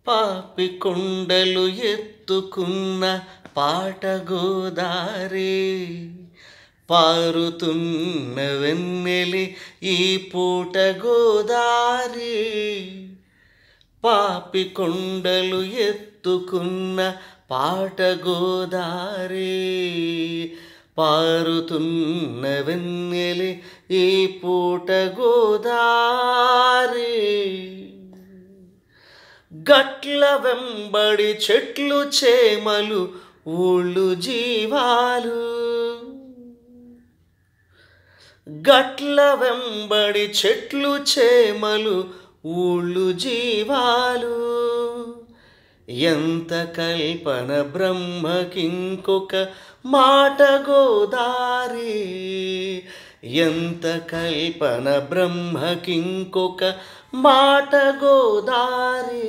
పాపి కొండలు ఎత్తుకున్న పాట గోదారి పారుతున్న వెన్నెలి ఈ పూట గోదారి పాపి కొండలు ఎత్తుకున్న పాట గోదారి పారుతున్న వెన్నెలి ఈ పూట గోదారి గట్ల వెంబడి చెట్లు చేమలు ఊళ్ళు జీవాలు గట్ల వెంబడి చెట్లు చేమలు ఊళ్ళు జీవాలు ఎంత కల్పన బ్రహ్మకింకొక మాట గోదారి ఎంత కల్పన బ్రహ్మకింకొక మాట గోదారి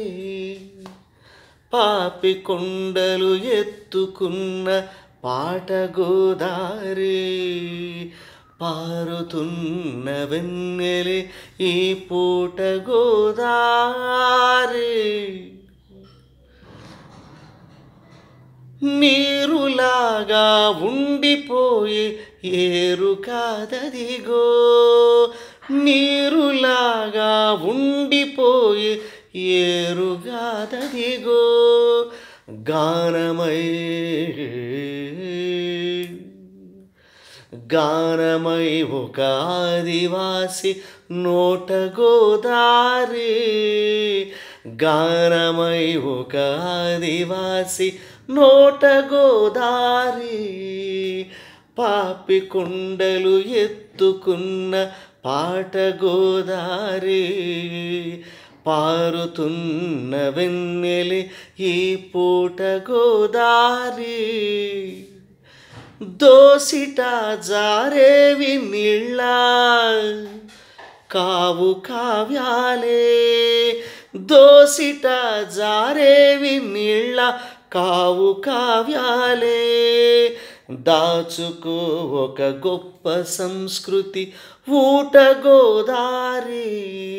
పాపి కొండలు ఎత్తుకున్న పాట గోదారి పారుతున్న వెన్నెలి ఈ పూట గోదారి నీరులాగా ఉండిపోయే ఏరు కాదదిగో నీరులాగా ఉండిపోయే ఏరు కాదదిగో గానమై గానమై ఒక ఆదివాసి నోట గోదారి గానమై ఒక ఆదివాసి నోట గోదారి పాపి కొండలు ఎత్తుకున్న పాట గోదారి పారుతున్న వెన్నెలి ఈ పూట గోదారి దోసిట జారేవి నీళ్ళ కావు కావ్యాలే దోసిట జారేవి నీళ్ళ కావు కావ్యాలే దాచుకో ఒక గొప్ప సంస్కృతి ఊట గోదారి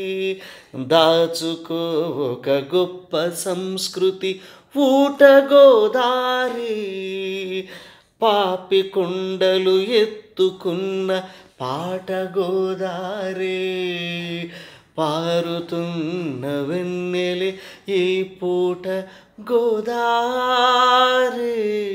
దాచుకో ఒక గొప్ప సంస్కృతి ఊట గోదారి పాపి కొండలు ఎత్తుకున్న పాట గోదారి పారుతున్న వెన్నెలి ఈ పూట గోదారి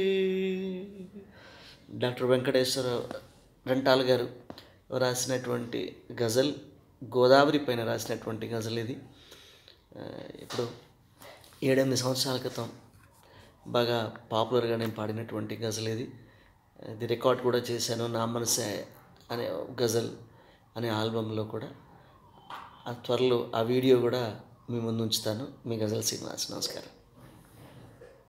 డాక్టర్ వెంకటేశ్వర రెంటాల్ గారు రాసినటువంటి గజల్ గోదావరి పైన రాసినటువంటి గజల్ ఇది ఆ, ఇప్పుడు ఏడెనిమిది సంవత్సరాల క్రితం బాగా పాపులర్గా నేను పాడినటువంటి గజల్ ఇది ఇది రికార్డ్ కూడా చేశాను నా మనసే అనే గజల్ అనే ఆల్బంలో కూడా ఆ త్వరలో ఆ వీడియో కూడా మీ ముందు ఉంచుతాను మీ గజల్ శ్రీనివాస్ నమస్కారం